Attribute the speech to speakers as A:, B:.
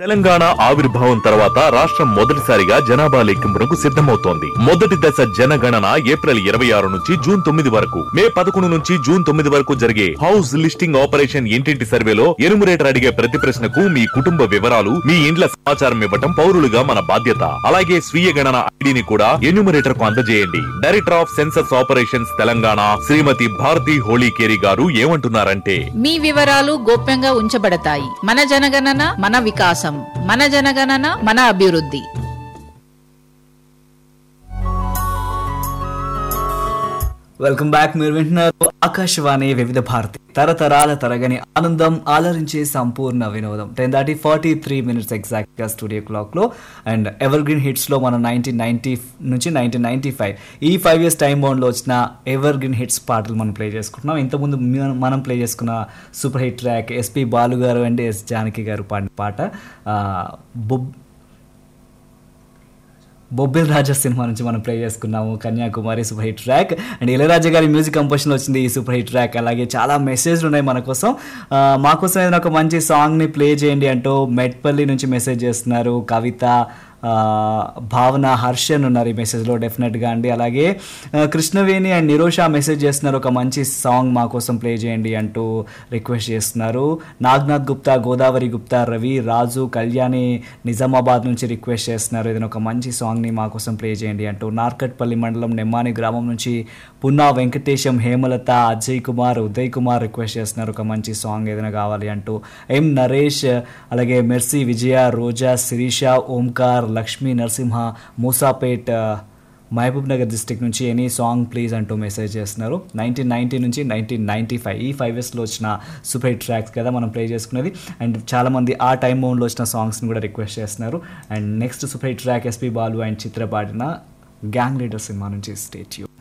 A: తెలంగాణ ఆవిర్భావం తర్వాత రాష్ట్రం మొదటిసారిగా జనాభా లెక్కింపునకు సిద్ధమవుతోంది మొదటి దశ జనగణన ఏప్రిల్ ఇరవై ఆరు నుంచి జూన్ తొమ్మిది వరకు మే పదకొండు నుంచి జూన్ తొమ్మిది వరకు జరిగే హౌస్ లిస్టింగ్ ఆపరేషన్ ఇంటింటి సర్వేలో ఎనుమరేటర్ అడిగే ప్రతి ప్రశ్నకు మీ కుటుంబ వివరాలు మీ ఇండ్ల సమాచారం ఇవ్వటం పౌరులుగా మన బాధ్యత అలాగే స్వీయ గణన ఐడిని కూడా ఎన్యూమరేటర్ కు అందజేయండి director of census operations Telangana Shrimati Bharati Holikeri garu ఏమంటున్నారంటే
B: మీ వివరాలు గోప్యంగా ఉంచబడతాయి మన జనగణన మన వికాసం మన జనగణన మన అభివృద్ధి
C: వెల్కమ్ బ్యాక్ మీరు వింటున్నారు ఆకాశవాణి వివిధ భారతి తరతరాల తరగని ఆనందం ఆలరించే సంపూర్ణ వినోదం టెన్ దాటి ఫార్టీ త్రీ మినిట్స్ ఎగ్జాక్ట్ గా స్టూడియో క్లాక్ లో అండ్ ఎవర్ గ్రీన్ హిట్స్ లో మనం నైన్టీన్ నైన్టీ నుంచి నైన్టీన్ నైన్టీ ఫైవ్ ఈ ఫైవ్ ఇయర్స్ టైం బౌండ్ లో వచ్చిన ఎవర్ గ్రీన్ హిట్స్ పాటలు మనం ప్లే చేసుకుంటున్నాం ఇంతకుముందు మన- మనం ప్లే చేసుకున్న super hit track SP Balu garu and yes Janaki గారు పాడిన పాట ఆ, బొబ్ బొబ్బిల్ రాజా సినిమా నుంచి మనం ప్లే చేసుకున్నాము Kanyakumari super hit track and Ilaiyaraaja గారి మ్యూజిక్ కంపోజిషన్ వచ్చింది ఈ సూపర్ హిట్ ట్రాక్ అలాగే చాలా మెసేజ్లు ఉన్నాయి మన కోసం ఆ, మా కోసం ఏదైనా ఒక మంచి సాంగ్ని ప్లే చేయండి అంటూ మెట్పల్లి నుంచి మెసేజ్ చేస్తున్నారు కవిత ఆ, భావన హర్షన్ ఉన్నారు ఈ మెసేజ్లో డెఫినెట్గా అండి అలాగే ఆ, కృష్ణవేణి అండ్ నిరోష మెసేజ్ చేస్తున్నారు ఒక మంచి సాంగ్ మా కోసం ప్లే చేయండి అంటూ రిక్వెస్ట్ చేస్తున్నారు నాగ్నాథ్ గుప్తా గోదావరి గుప్తా రవి రాజు కళ్యాణి నిజామాబాద్ నుంచి రిక్వెస్ట్ చేస్తున్నారు ఏదైనా ఒక మంచి సాంగ్ని మా కోసం ప్లే చేయండి అంటూ నార్కట్పల్లి మండలం నెమ్మాని గ్రామం నుంచి పున్నా వెంకటేశం హేమలత అజయ్ కుమార్ ఉదయ్ కుమార్ రిక్వెస్ట్ చేస్తున్నారు ఒక మంచి సాంగ్ ఏదైనా కావాలి అంటూ ఎం నరేష్ అలాగే Mercy Vijaya Roja Sirisha Omkar Lakshmi Narasimha Musapet Mahbubnagar district నుంచి ఎనీ సాంగ్ ప్లీజ్ అంటూ మెసేజ్ చేస్తున్నారు నైన్టీన్ నైన్టీ నుంచి నైన్టీన్ నైన్టీ ఫైవ్ ఈ ఫైవ్ ఇయర్స్లో వచ్చిన సూపర్ హిట్ ట్రాక్స్ కదా మనం ప్లే చేసుకునేది అండ్ చాలామంది ఆ టైం మౌండ్లో వచ్చిన సాంగ్స్ని కూడా రిక్వెస్ట్ చేస్తున్నారు and next super hit track SP Balu and Chitra పాడిన గ్యాంగ్ లీడర్ సినిమా నుంచి స్టేట్యూ